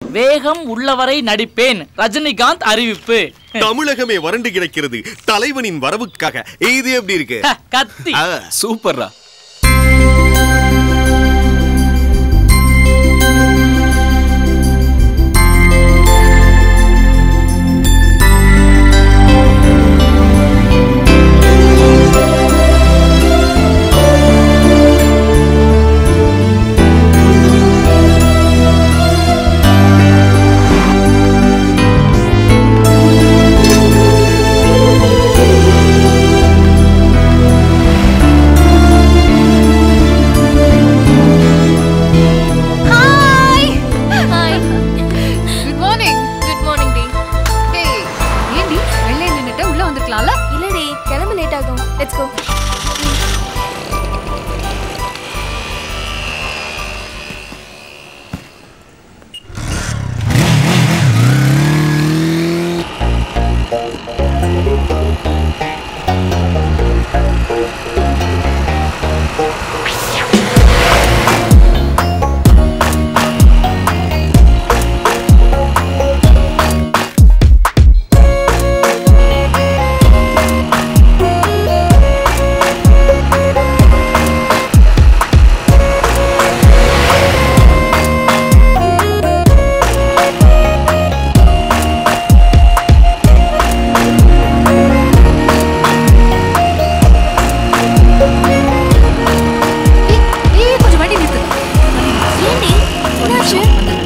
வேகம் உள்ளவரை நடிப்பேன் ரஜினிகாந்த் அறிவிப்பு தமிழகமே வறண்டு கிடக்கிறது தலைவனின் வரவுக்காக இது எப்படி இருக்கு ஹ, கத்தி ஆ. சூப்பர்ரா hi hi good morning good morning டி டேய் ஏண்டி வெளியே நின்னுட்டு உள்ள வந்திருக்கலாம்ல இல்லடி கிளம்ப லேட் ஆகும் லெட்ஸ் கோ ஏய் ஏய், கொஞ்சம் வண்டி நிறுத்து ஏண்டி என்னாச்சு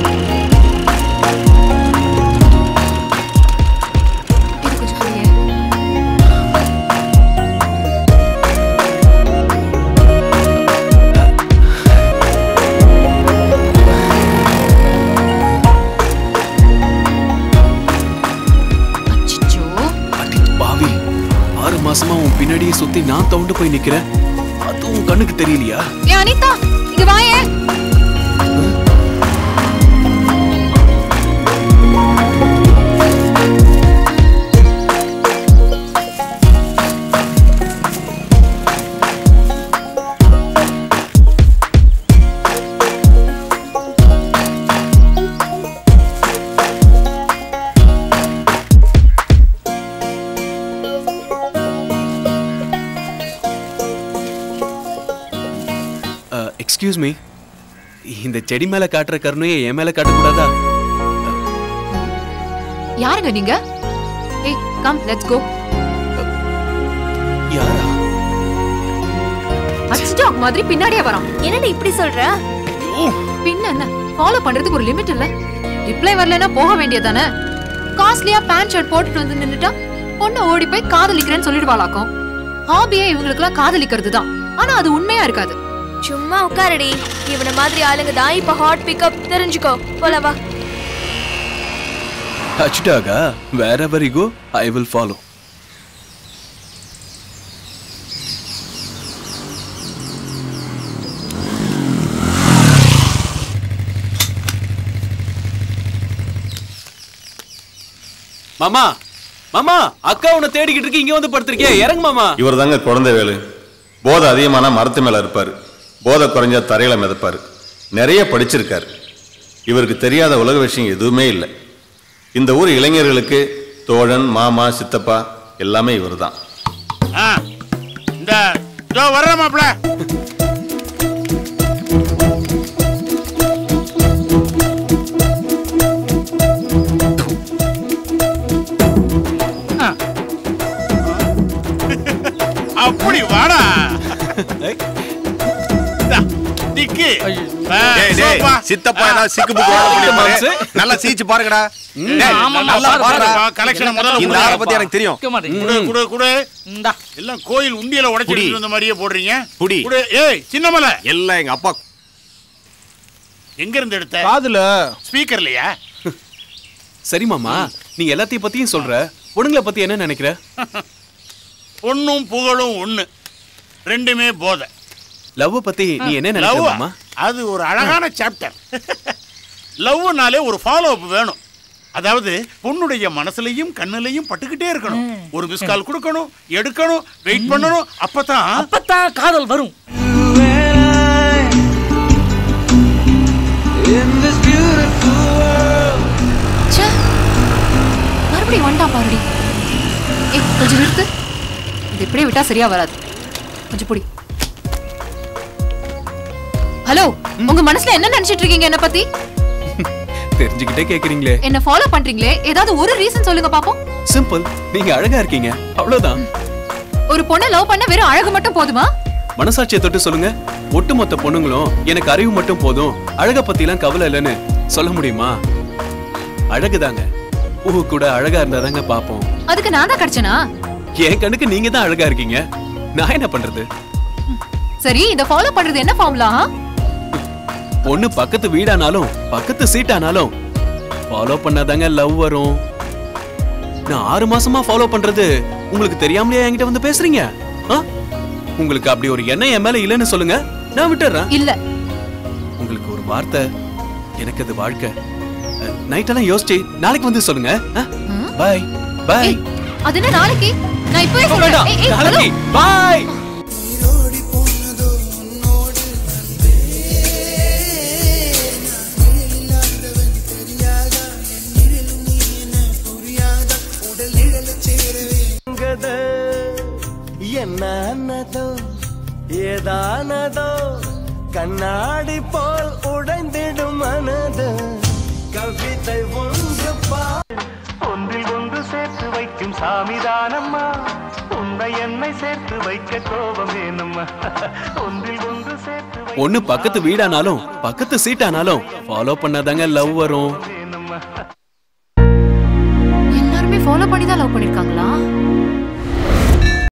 இது கொஞ்சம் புரிய அச்சச்சோ அடி பாவி ஆறு மாசமா உன் பின்னாடியே சுத்தி நான் தவுண்டு போய் நிக்கிறேன் அதுவும் கண்ணுக்கு தெரியலையா ஏ அனிதா இங்க வாயே எக்ஸ்கியூஸ் மீ இந்த செடி மேல காட்டுற கருணையை என் மேல காட்டக்கூடாதா யாருங்க நீங்க ஏய் கம் லெட்ஸ் கோ யாரா அச்சிட்டாக் மாதிரி பின்னாடியே வரான் என்னடி இப்படி சொல்ற ஐயோ, பின்ன என்ன ஃபாலோ பண்றதுக்கு ஒரு லிமிட் இல்ல ரிப்ளை வரலனா போக வேண்டியதானே காஸ்ட்லியா பேண்ட் ஷர்ட் போட்டுட்டு வந்து நின்னுட்டா பொண்ணு ஓடி போய் காதலிக்கிறேன்னு சொல்லிடுவாளாக்கும் ஹாபியே இவங்களுக்குலாம் காதலிக்கிறது தான் ஆனா அது உண்மையா இருக்காது சும்மா உட்காரடி இவன மாதிரி ஆளுங்க தான் இப்ப ஹாட் பிக்கப் தெரிஞ்சுக்கோ போல வா அச்சுட்டாகா வேற எவர் கோ ஐ வில் ஃபாலோ மாமா மாமா அக்கா உன்னை தேடிக்கிட்டு இருக்கு இங்க வந்து படுத்திருக்கே இறங்கு மாமா இவர் தாங்க குழந்தை வேலு போதை அதிகமான மரத்து மேல இருப்பார் போதை குறைஞ்சா தரையில மிதப்பார் நிறைய படிச்சிருக்காரு இவருக்கு தெரியாத உலக விஷயம் எதுவுமே இல்லை இந்த ஊர் இளைஞர்களுக்கு தோழன் மாமா சித்தப்பா எல்லாமே இவர்தான் ஆ, இந்த இதோ வர்ற மாப்ள அப்படி வாடா இந்தா, திக்கு ஆ, டேய், டேய், சோப்பா. சித்தப்பா ஏதாவது சிக்கு புக்கு ஆ, வாங்க முடியுமா? மாம்சு. நல்லா சீச்சு பாருங்கடா டேய், ஆமாம்மா, நல்லா பாரு, பாருடா பாரு. கலெக்ஷனை முதல்ல இந்த கொடுங்க. ஆளை பத்தி எனக்கு தெரியும் இருக்க மாட்டேங்குது. குடு குடு குடு இந்தா எல்லாம் கோயில் உண்டியல புடி. உடைச்சிட்டு இருந்த மாதிரியே போடுறீங்க புடி. குடு ஏய் சின்னமலை எல்லாம் எங்க அப்பா எங்க இருந்து எடுத்த காதுல ஸ்பீக்கர்லயா சரி மாமா நீ எல்லாத்தையும் பத்தியும் சொல்ற பொண்ணுங்களை பத்தி என்ன நினைக்கிற பொண்ணும் புகழும் ஒண்ணு ரெண்டுமே போதை லவ் பத்தி நீ என்ன நினைக்கிற லவ் மாமா அது ஒரு அழகான சாப்டர் லவ்னாலே ஒரு ஃபாலோ அப் வேணும் அதாவது பொண்ணுடைய மனசுலயும் கண்ணுலயும் பட்டுக்கிட்டே இருக்கணும் ஒரு மிஸ் கால் கொடுக்கணும் எடுக்கணும் வெயிட் பண்ணணும் அப்பதான் அப்பத்தான் காதல் வரும் In this beautiful world, கொஞ்சம் நிறுத்து இது இப்படியே விட்டா சரியா வராது கொஞ்சம் புடி ஹலோ உங்க மனசுல என்ன நினைச்சிட்டு இருக்கீங்க என்ன பத்தி தெரிஞ்சுக்கிட்டே கேக்குறீங்களே என்ன ஃபாலோ பண்றீங்களே ஏதாவது ஒரு ரீசன் சொல்லுங்க பாப்போம் சிம்பிள் நீங்க அழகா இருக்கீங்க அவ்வளவுதான் ஒரு பொண்ணை லவ் பண்ண வெறும் அழகு மட்டும் போதுமா மனசாட்சியை தொட்டு சொல்லுங்க ஒட்டுமொத்த பொண்ணுங்களும் எனக்கு அறிவு மட்டும் போதும் அழக பத்திலாம் கவலை இல்லைன்னு சொல்ல முடியுமா அழகுதாங்க பூ கூட அழகா இருந்தாதாங்க பாப்போம் அதுக்கு நான் தான் கிடைச்சனா என் கண்ணுக்கு நீங்க தான் அழகா இருக்கீங்க நான் என்ன பண்றது சரி இத ஃபாலோ பண்றது என்ன ஃபார்முலா பொண்ணு பக்கத்து வீடானாலும் பக்கத்து சீட்டானாலும் ஃபாலோ பண்ணாதாங்க லவ் வரும் நான் ஆறு மாசமா ஃபாலோ பண்றது உங்களுக்கு தெரியாமலே என்கிட்ட வந்து பேசுறீங்க ஆ? உங்களுக்கு அப்படி ஒரு எண்ணம் என் மேல இல்லைன்னு சொல்லுங்க நான் விட்டுறேன் இல்ல உங்களுக்கு ஒரு வார்த்தை எனக்கு அது வாழ்க்கை நைட்டெல்லாம் யோசிச்சு நாளைக்கு வந்து சொல்லுங்க பாய் பாய் ஏய், அது என்ன நாளைக்கு நான் இப்பவே சொல்றேன் ஏய், ஏய், ஹலோ. நாளைக்கு பாய் என்னதோ ஏதானதோ கண்ணாடி போல் உடைந்திடும் மனது கவிதை ஒன்று பா ஒன்றில் ஒன்று சேர்த்து வைக்கும் சாமிதானம்மா உன்னை என்னை சேர்த்து வைக்க கோபம் வேணும்மா ஒன்றில் ஒன்று சேர்த்து வை- ஒண்ணு பக்கத்து வீடானாலும் பக்கத்து சீட்டானாலும் ஃபாலோ பண்ணாதாங்க லவ் வரும் வேணும்மா எல்லாருமே ஃபாலோ பண்ணி தான் லவ் பண்ணிருக்காங்களா